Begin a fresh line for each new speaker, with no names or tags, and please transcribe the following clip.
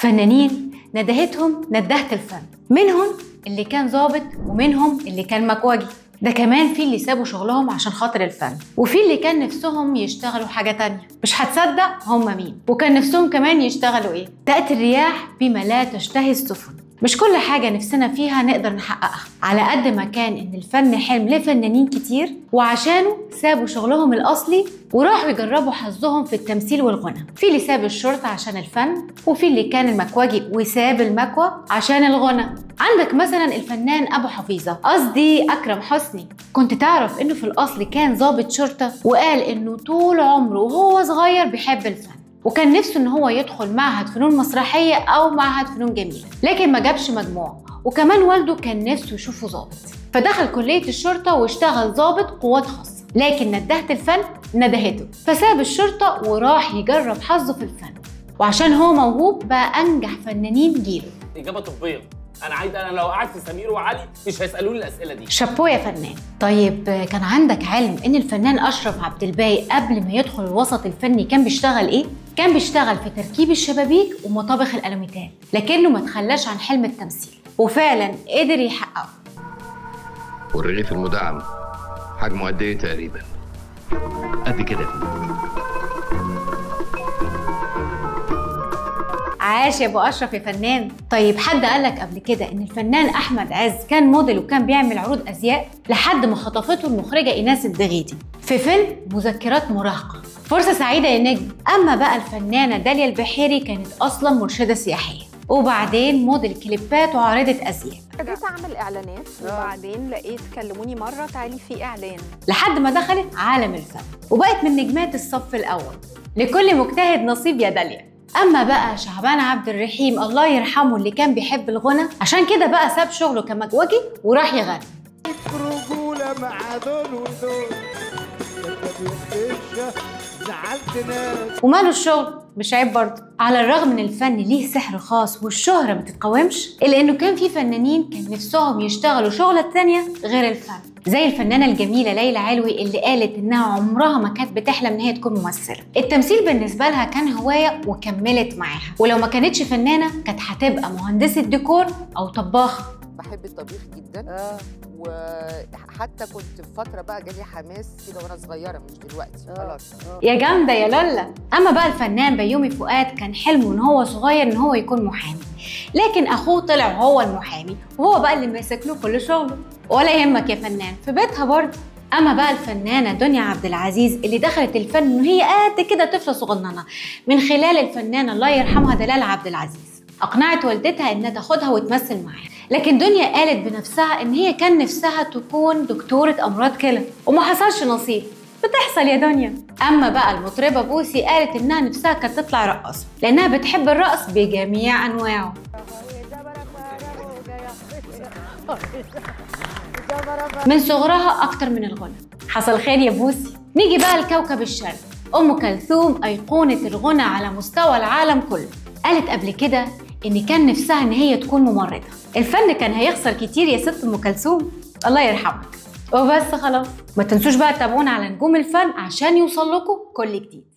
فنانين ندهتهم ندهت الفن منهم اللي كان ظابط ومنهم اللي كان مكواجي ده كمان في اللي سابوا شغلهم عشان خاطر الفن وفي اللي كان نفسهم يشتغلوا حاجة تانية مش هتصدق هم مين وكان نفسهم كمان يشتغلوا ايه تأتي الرياح بما لا تشتهي السفن مش كل حاجة نفسنا فيها نقدر نحققها على قد ما كان إن الفن حلم لفنانين كتير وعشانه سابوا شغلهم الأصلي وراحوا يجربوا حظهم في التمثيل والغنى في اللي ساب الشرطة عشان الفن وفي اللي كان المكواجي وساب المكوى عشان الغنى عندك مثلا الفنان أبو حفيظة قصدي أكرم حسني كنت تعرف إنه في الأصل كان ضابط شرطة وقال إنه طول عمره وهو صغير بيحب الفن وكان نفسه ان هو يدخل معهد فنون مسرحيه او معهد فنون جميله لكن ما جابش مجموع وكمان والده كان نفسه يشوفه ظابط فدخل كليه الشرطه واشتغل ضابط قوات خاصه لكن ندهه الفن ندهته فساب الشرطه وراح يجرب حظه في الفن وعشان هو موهوب بقى انجح فنانين جيله
اجابه طبيه انا عايز انا لو قعدت سمير وعلي مش هيسالوني الاسئله دي
شابوه يا فنان طيب كان عندك علم ان الفنان اشرف عبد الباقي قبل ما يدخل الوسط الفني كان بيشتغل ايه كان بيشتغل في تركيب الشبابيك ومطابخ الالوميتال لكنه ما تخلاش عن حلم التمثيل وفعلا قدر يحققه
والرغيف المدعم حجمه قد ايه تقريبا
قد كده يا فندم.
عاش يا ابو اشرف يا فنان طيب حد قالك قبل كده ان الفنان احمد عز كان موديل وكان بيعمل عروض ازياء لحد ما خطفته المخرجه ايناس الدغيدي في فيلم مذكرات مراهقه فرصه سعيده يا نجم اما بقى الفنانه داليا البحيري كانت اصلا مرشده سياحيه وبعدين موديل كليبات وعارضه ازياء
ابتديت اعمل اعلانات وبعدين لقيت كلموني مره تعالي في اعلان
لحد ما دخلت عالم الفن وبقت من نجمات الصف الاول لكل مجتهد نصيب يا داليا اما بقى شعبان عبد الرحيم الله يرحمه اللي كان بيحب الغنى عشان كده بقى ساب شغله كمكوجي وراح يغني
رجولة مع دول ودول كتب الدشة زعلت ناس
وماله الشغل مش عيب برضه على الرغم من الفن ليه سحر خاص والشهرة ما تتقاومش إلا إنه كان في فنانين كان نفسهم يشتغلوا شغلة تانية غير الفن زي الفنانة الجميلة ليلى علوي اللي قالت إنها عمرها ما كانت بتحلم إن هي تكون ممثلة التمثيل بالنسبة لها كان هواية وكملت معاها ولو ما كانتش فنانة كانت هتبقى مهندسة ديكور أو طباخة
بحب الطبيخ جدا آه. وحتى كنت في فتره بقى جالي حماس كده وانا صغيره مش دلوقتي آه. خلاص آه.
يا جامدة يا لولا أما بقى الفنان بيومي فؤاد كان حلمه إن هو صغير إن هو يكون محامي لكن أخوه طلع هو المحامي وهو بقى اللي ماسك له كل شغله ولا يهمك يا فنان في بيتها برضه اما بقى الفنانه دنيا عبد العزيز اللي دخلت الفن ان هي قد كده طفله صغننه من خلال الفنانه الله يرحمها دلال عبد العزيز اقنعت والدتها انها تاخدها وتمثل معاها لكن دنيا قالت بنفسها ان هي كان نفسها تكون دكتوره امراض كلى وما حصلش نصيب بتحصل يا دنيا اما بقى المطربه بوسي قالت انها نفسها كانت تطلع رقاصه لانها بتحب الرقص بجميع انواعه من صغرها أكتر من الغنى حصل خير يا بوسي نيجي بقى لكوكب الشرق أم كلثوم أيقونة الغنى على مستوى العالم كله قالت قبل كده إن كان نفسها إن هي تكون ممرضة الفن كان هيخسر كتير يا ست أم كلثوم الله يرحمك وبس خلاص ما تنسوش بقى تتابعونا على نجوم الفن عشان يوصل لكم كل جديد